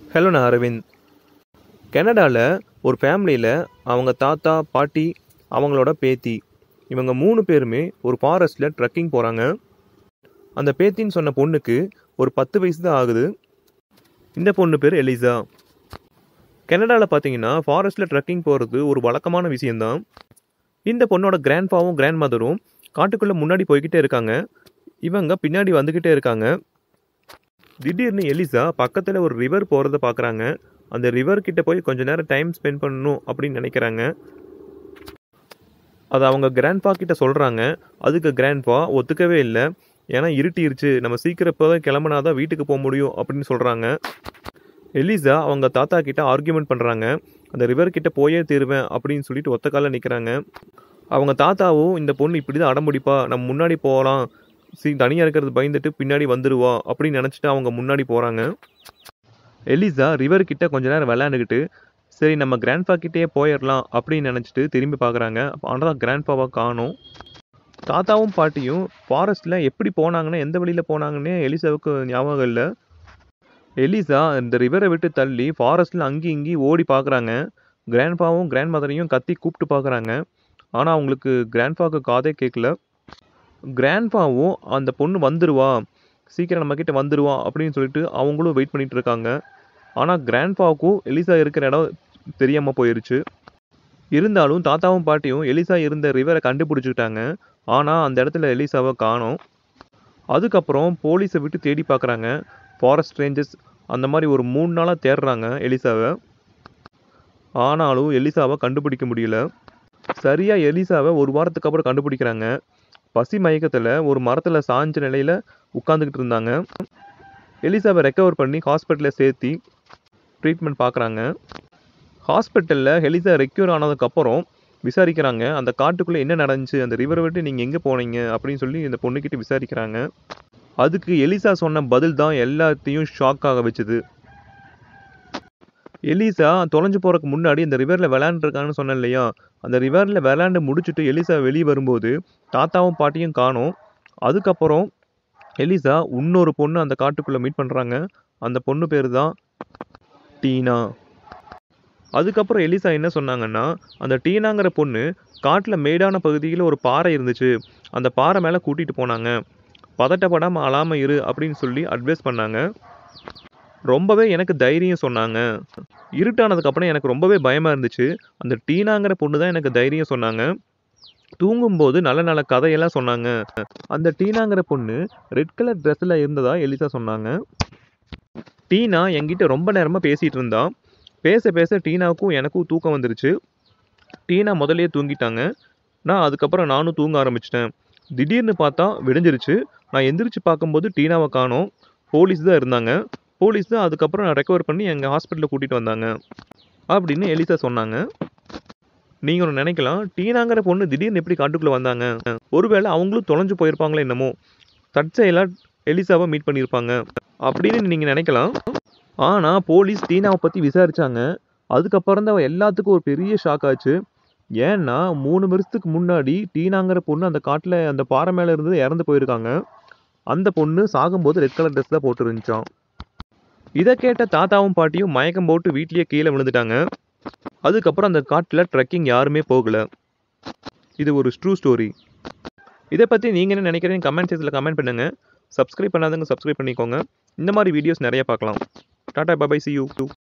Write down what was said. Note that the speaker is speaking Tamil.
ஹலோ நான் அரவிந்த் கனடாவில் ஒரு ஃபேமிலியில் அவங்க தாத்தா பாட்டி அவங்களோட பேத்தி இவங்க மூணு பேருமே ஒரு ஃபாரஸ்ட்டில் ட்ரெக்கிங் போகிறாங்க அந்த பேத்தின்னு சொன்ன பொண்ணுக்கு ஒரு பத்து வயசு தான் ஆகுது இந்த பொண்ணு பேர் எலிசா கனடாவில் பார்த்தீங்கன்னா ஃபாரஸ்ட்டில் ட்ரெக்கிங் போகிறது ஒரு வழக்கமான விஷயந்தான் இந்த பொண்ணோட கிராண்ட்ஃபாவும் கிராண்ட் மதரும் காட்டுக்குள்ளே முன்னாடி போய்கிட்டே இருக்காங்க இவங்க பின்னாடி வந்துக்கிட்டே இருக்காங்க திடீர்னு எலிசா பக்கத்தில் ஒரு ரிவர் போகிறத பார்க்குறாங்க அந்த ரிவர் கிட்ட போய் கொஞ்ச நேரம் டைம் ஸ்பெண்ட் பண்ணணும் அப்படின்னு நினைக்கிறாங்க அது அவங்க கிராண்ட்பா கிட்ட சொல்கிறாங்க அதுக்கு கிராண்ட்பா ஒத்துக்கவே இல்லை ஏன்னா இருட்டிருச்சு நம்ம சீக்கிரம் இப்போ தான் கிளம்புனாதான் வீட்டுக்கு போக முடியும் அப்படின்னு சொல்கிறாங்க எலிசா அவங்க தாத்தா கிட்ட ஆர்கியூமெண்ட் பண்ணுறாங்க அந்த ரிவர் கிட்ட போயே தீருவேன் அப்படின்னு சொல்லிட்டு ஒத்த காலில் நிற்கிறாங்க அவங்க தாத்தாவும் இந்த பொண்ணு இப்படி தான் அடம்பிடிப்பா நம்ம முன்னாடி போகலாம் சீ தனியாக இருக்கிறது பயந்துட்டு பின்னாடி வந்துடுவா அப்படின்னு நினச்சிட்டு அவங்க முன்னாடி போகிறாங்க எலிசா ரிவர் கிட்ட கொஞ்ச நேரம் விளையாண்டுக்கிட்டு சரி நம்ம கிராண்ட்பா கிட்டேயே போயிடலாம் அப்படின்னு நினச்சிட்டு திரும்பி பார்க்குறாங்க ஆனால் கிராண்ட்பாவை காணும் தாத்தாவும் பாட்டியும் ஃபாரஸ்ட்டில் எப்படி போனாங்கன்னு எந்த வழியில் போனாங்கன்னே எலிசாவுக்கு ஞாபகம் இல்லை எலிசா இந்த ரிவரை விட்டு தள்ளி ஃபாரஸ்ட்டில் அங்கேயும் இங்கேயும் ஓடி பார்க்குறாங்க கிராண்ட்பாவும் கிராண்ட் மதரையும் கத்தி கூப்பிட்டு பார்க்குறாங்க ஆனால் அவங்களுக்கு கிராண்ட்பாவுக்கு காதே கேட்கல கிராண்ட்பாவும் அந்த பொண்ணு வந்துருவா சீக்கிரம் நம்ம கிட்ட வந்துருவா அப்படின்னு சொல்லிட்டு அவங்களும் வெயிட் பண்ணிட்டு இருக்காங்க ஆனால் கிராண்ட்பாவுக்கும் எலிசா இருக்கிற இடம் தெரியாமல் போயிருச்சு இருந்தாலும் தாத்தாவும் பாட்டியும் எலிசா இருந்த ரிவரை கண்டுபிடிச்சிக்கிட்டாங்க ஆனால் அந்த இடத்துல எலிசாவை காணோம் அதுக்கப்புறம் போலீஸை விட்டு தேடி பார்க்குறாங்க ஃபாரஸ்ட் ரேஞ்சர்ஸ் அந்த மாதிரி ஒரு மூணு நாளாக தேடுறாங்க எலிசாவை ஆனாலும் எலிசாவை கண்டுபிடிக்க முடியல சரியாக எலிசாவை ஒரு வாரத்துக்கு அப்புறம் கண்டுபிடிக்கிறாங்க பசி மயக்கத்தில் ஒரு மரத்தில் சாஞ்ச நிலையில் உட்காந்துக்கிட்டு இருந்தாங்க எலிசாவை ரெக்கவர் பண்ணி ஹாஸ்பிட்டலில் சேர்த்தி ட்ரீட்மெண்ட் பார்க்குறாங்க ஹாஸ்பிட்டலில் எலிசா ரெக்யூர் ஆனதுக்கப்புறம் விசாரிக்கிறாங்க அந்த காட்டுக்குள்ளே என்ன நடந்துச்சு அந்த ரிவரை விட்டு நீங்கள் எங்கே போனீங்க அப்படின்னு சொல்லி இந்த பொண்ணுக்கிட்ட விசாரிக்கிறாங்க அதுக்கு எலிசா சொன்ன பதில் தான் எல்லாத்தையும் ஷாக் ஆக வச்சுது எலிசா தொலைஞ்சு போகிறதுக்கு முன்னாடி அந்த ரிவரில் விளையாண்டுருக்காங்கன்னு சொன்னேன் இல்லையா அந்த ரிவரில் விளையாண்டு முடிச்சுட்டு எலிசா வெளியே வரும்போது தாத்தாவும் பாட்டியும் காணோம் அதுக்கப்புறம் எலிசா இன்னொரு பொண்ணு அந்த காட்டுக்குள்ளே மீட் பண்ணுறாங்க அந்த பொண்ணு பேர் தான் டீனா அதுக்கப்புறம் எலிசா என்ன சொன்னாங்கன்னா அந்த டீனாங்கிற பொண்ணு காட்டில் மேடான பகுதியில் ஒரு பாறை இருந்துச்சு அந்த பாறை மேலே கூட்டிகிட்டு போனாங்க பதட்டப்படாமல் அழாமல் இரு அப்படின்னு சொல்லி அட்வைஸ் பண்ணாங்க ரொம்பவே எனக்கு தைரியம் சொன்னாங்க இருட்டானதுக்கப்புறம் எனக்கு ரொம்பவே பயமாக இருந்துச்சு அந்த டீனாங்கிற பொண்ணு தான் எனக்கு தைரியம் சொன்னாங்க தூங்கும்போது நல்ல நல்ல கதையெல்லாம் சொன்னாங்க அந்த டீனாங்கிற பொண்ணு ரெட் கலர் ட்ரெஸ்ஸில் இருந்ததா எலிசா சொன்னாங்க டீனா என்கிட்ட ரொம்ப நேரமாக பேசிகிட்டு இருந்தா பேச பேச டீனாவுக்கும் எனக்கும் தூக்கம் வந்துருச்சு டீனா முதல்லயே தூங்கிட்டாங்க நான் அதுக்கப்புறம் நானும் தூங்க ஆரம்பிச்சிட்டேன் திடீர்னு பார்த்தா விடிஞ்சிருச்சு நான் எந்திரிச்சு பார்க்கும்போது டீனாவை காணோம் போலீஸ் தான் இருந்தாங்க போலீஸ் தான் அதுக்கப்புறம் நான் ரெக்கவர் பண்ணி எங்கள் ஹாஸ்பிட்டலில் கூட்டிகிட்டு வந்தாங்க அப்படின்னு எலிசா சொன்னாங்க நீங்கள் ஒன்று நினைக்கலாம் டீனாங்கிற பொண்ணு திடீர்னு எப்படி காட்டுக்குள்ளே வந்தாங்க ஒருவேளை அவங்களும் தொலைஞ்சு போயிருப்பாங்களே என்னமோ தற்செயலாக எலிசாவை மீட் பண்ணியிருப்பாங்க அப்படின்னு நீங்கள் நினைக்கலாம் ஆனால் போலீஸ் டீனாவை பற்றி விசாரித்தாங்க அதுக்கப்புறம் தான் எல்லாத்துக்கும் ஒரு பெரிய ஷாக் ஆச்சு ஏன்னா மூணு வருஷத்துக்கு முன்னாடி டீனாங்கிற பொண்ணு அந்த காட்டில் அந்த பாறை மேலே இருந்து இறந்து போயிருக்காங்க அந்த பொண்ணு சாகும்போது ரெட் கலர் ட்ரெஸ் தான் போட்டுருந்துச்சான் இதை கேட்ட தாத்தாவும் பாட்டியும் மயக்கம் போட்டு வீட்லேயே கீழே விழுந்துட்டாங்க அதுக்கப்புறம் அந்த காட்டில் ட்ரெக்கிங் யாருமே போகலை இது ஒரு ட்ரூ ஸ்டோரி இதை பற்றி நீங்கள் என்ன நினைக்கிறீங்க கமெண்ட் செக்ஷனில் கமெண்ட் பண்ணுங்கள் சப்ஸ்கிரைப் பண்ணாதவங்க சப்ஸ்கிரைப் பண்ணிக்கோங்க இந்த மாதிரி வீடியோஸ் நிறைய பார்க்கலாம் டாடா பபாய் சி யூ